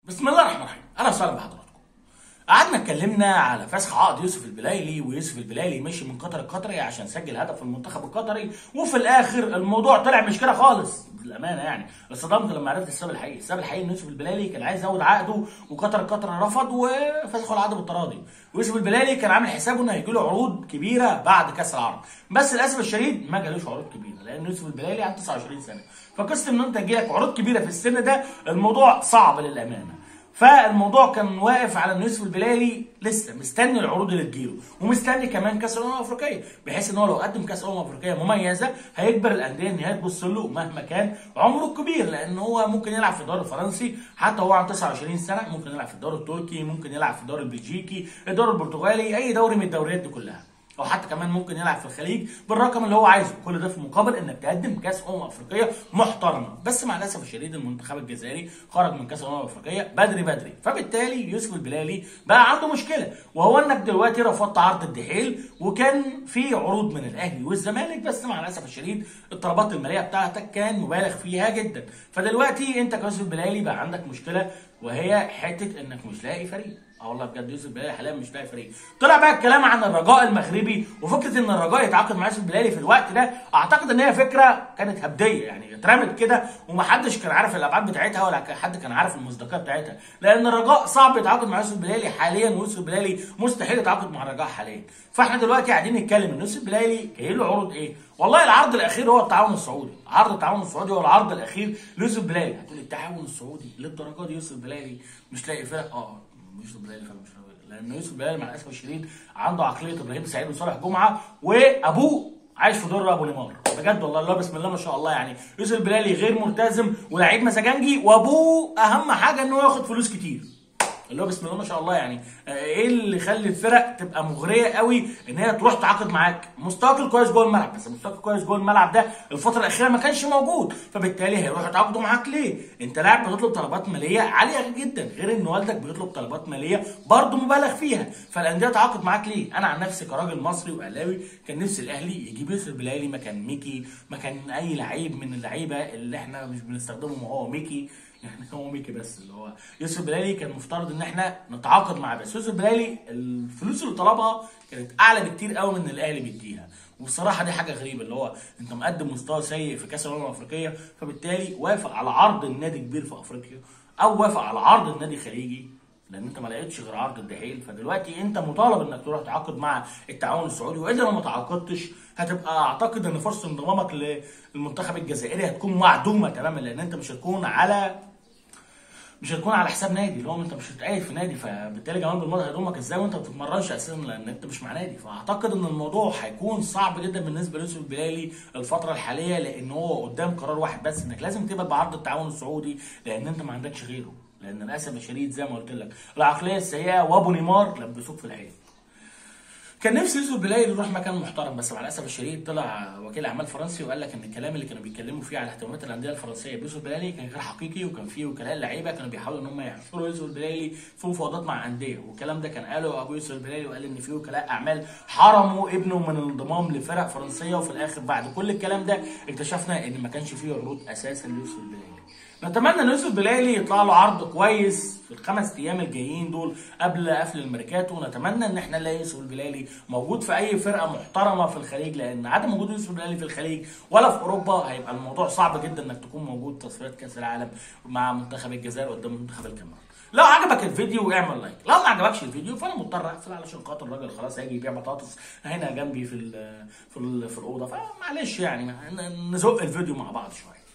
بسم الله الرحمن الرحيم اهلا وسهلا بحضراتكم قعدنا اتكلمنا على فسخ عقد يوسف البلايلي ويوسف البلايلي مشي من قطر القطري عشان سجل هدف في المنتخب القطري وفي الاخر الموضوع طلع مش كده خالص بالامانه يعني اتصدمت لما عرفت السبب الحقيقي السبب الحقيقي ان يوسف البلايلي كان عايز يزود عقده وقطر القطري رفض وفسخوا العقد بالتراضي ويوسف البلايلي كان عامل حسابه انه هيجي له عروض كبيره بعد كاس العرب بس للاسف الشديد ما جالوش عروض كبيره لان يوسف البلايلي عنده 29 سنه فقصه ان انت يجيلك عروض كبيره في السن ده الموضوع صعب للامانه فالموضوع كان واقف على ان يوسف البلالي لسه مستني العروض اللي تجيله ومستني كمان كاس الامم الافريقيه بحيث ان هو لو قدم كاس امم افريقيه مميزه هيجبر الانديه ان هي تبص له مهما كان عمره الكبير لان هو ممكن يلعب في الدوري الفرنسي حتى هو عنده 29 سنه ممكن يلعب في الدوري التركي ممكن يلعب في الدوري البلجيكي الدوري البرتغالي اي دوري من الدوريات دي كلها او حتى كمان ممكن يلعب في الخليج بالرقم اللي هو عايزه كل ده في مقابل انك تقدم كاس امم افريقيه محترمه بس مع الاسف الشديد المنتخب الجزائري خرج من كاس الامم الافريقيه بدري بدري فبالتالي يوسف البلالي بقى عنده مشكله وهو انك دلوقتي رفضت عرض الدحيل وكان في عروض من الاهلي والزمالك بس مع الاسف الشديد الطلبات الماليه بتاعتك كان مبالغ فيها جدا فدلوقتي انت كيوسف البلالي بقى عندك مشكله وهي حته انك مش لاقي فريق اه والله بجد يوسف بلالي حاليا مش لاقي فريق طلع بقى الكلام عن الرجاء المغربي وفكره ان الرجاء يتعاقد مع يوسف بلالي في الوقت ده اعتقد ان هي فكره كانت هبديه يعني اترمت كده ومحدش كان عارف الابعاد بتاعتها ولا حد كان عارف المصداقيه بتاعتها لان الرجاء صعب يتعاقد مع يوسف بلالي حاليا ويوسف بلالي مستحيل يتعاقد مع الرجاء حاليا فاحنا دلوقتي قاعدين نتكلم ان يوسف بلالي جاي له عروض ايه والله العرض الاخير هو التعاون السعودي عرض التعاون السعودي هو العرض الاخير ليوسف بلالي هتقول التعاون السعودي للدرجه دي يوسف بلالي مش لاقي فرق اه يوسف بلالي فعلا مش لاقي لان يوسف بلالي مع الاسف الشديد عنده عقليه ابراهيم سعيد وصالح جمعه وابوه عايش في دور ابو نيمار بجد والله الله بسم الله ما شاء الله يعني يوسف بلالي غير ملتزم ولاعيب مزاجنجي وابوه اهم حاجه ان هو ياخد فلوس كتير اللي هو بسم الله ما شاء الله يعني ايه اللي يخلي الفرق تبقى مغريه قوي ان هي تروح تعاقد معاك مستواك كويس جوه الملعب بس مستواك كويس جوه الملعب ده الفتره الاخيره ما كانش موجود فبالتالي هيروحوا يتعاقدوا معاك ليه انت لاعب بتطلب طلبات ماليه عاليه جدا غير ان والدك بيطلب طلبات ماليه برضه مبالغ فيها فالانديه تعاقد معاك ليه انا عن نفسي كراجل مصري واهلاوي كان نفسي الاهلي يجيب يوسف بلالي مكان ميكي مكان اي لعيب من اللعيبه اللي احنا مش بنستخدمهم وهو ميكي يعني هو ميكي بس اللي هو يوسف بلالي كان مفترض ان احنا نتعاقد معاه بس يوسف بلالي الفلوس اللي طلبها كانت اعلى بكتير قوي من اللي الاهلي بيديها وبصراحه دي حاجه غريبه اللي هو انت مقدم مستوى سيء في كاس الامم الافريقيه فبالتالي وافق على عرض النادي كبير في افريقيا او وافق على عرض النادي الخليجي لان انت ما لقيتش غير عرض الدحيل فدلوقتي انت مطالب انك تروح تعاقد مع التعاون السعودي واذا لو ما تعاقدتش هتبقى اعتقد ان فرصه انضمامك للمنتخب الجزائري هتكون معدومه تماما لان انت مش هتكون على مش هتكون على حساب نادي اللي هو انت مش هتقايد في نادي فبالتالي جمال بالماضي هيضمك ازاي وانت ما بتتمرنش اساسا لان انت مش مع نادي فاعتقد ان الموضوع هيكون صعب جدا بالنسبه ليوسف البلالي الفتره الحاليه لان هو قدام قرار واحد بس انك لازم تقبل بعرض التعاون السعودي لان انت ما عندكش غيره لان للاسف الشديد زي ما قلت لك العقليه السيئه وابو نيمار لبسوك في العين كان نفسي يوسف بلالي يروح مكان محترم بس مع الاسف الشديد طلع وكيل اعمال فرنسي وقال لك ان الكلام اللي كانوا بيتكلموا فيه على اهتمامات الانديه الفرنسيه بيوسف بلالي كان غير حقيقي وكان فيه وكلاء لعيبه كانوا بيحاولوا ان هم يحصروا يوسف بلالي في مفاوضات مع انديه والكلام ده كان قاله ابو يوسف بلالي وقال ان في وكلاء اعمال حرموا ابنه من الانضمام لفرق فرنسيه وفي الاخر بعد كل الكلام ده اكتشفنا ان ما كانش فيه عروض اساسا ليوسف بلالي نتمنى ان يوسف بلالي يطلع له عرض كويس في الخمس ايام الجايين دول قبل قفل الميركاتو ونتمنى ان احنا نلاقي يوسف البلالي موجود في اي فرقه محترمه في الخليج لان عدم وجود يوسف البلالي في الخليج ولا في اوروبا هيبقى الموضوع صعب جدا انك تكون موجود تصفيات كاس العالم مع منتخب الجزائر قدام منتخب الكاميرون لو عجبك الفيديو اعمل لايك لو ما عجبكش الفيديو فانا مضطر اقفل علشان خاطر الراجل خلاص هيجي يبيع بطاطس هنا جنبي في ال في ال في الاوضه فمعلش يعني نزق الفيديو مع بعض شويه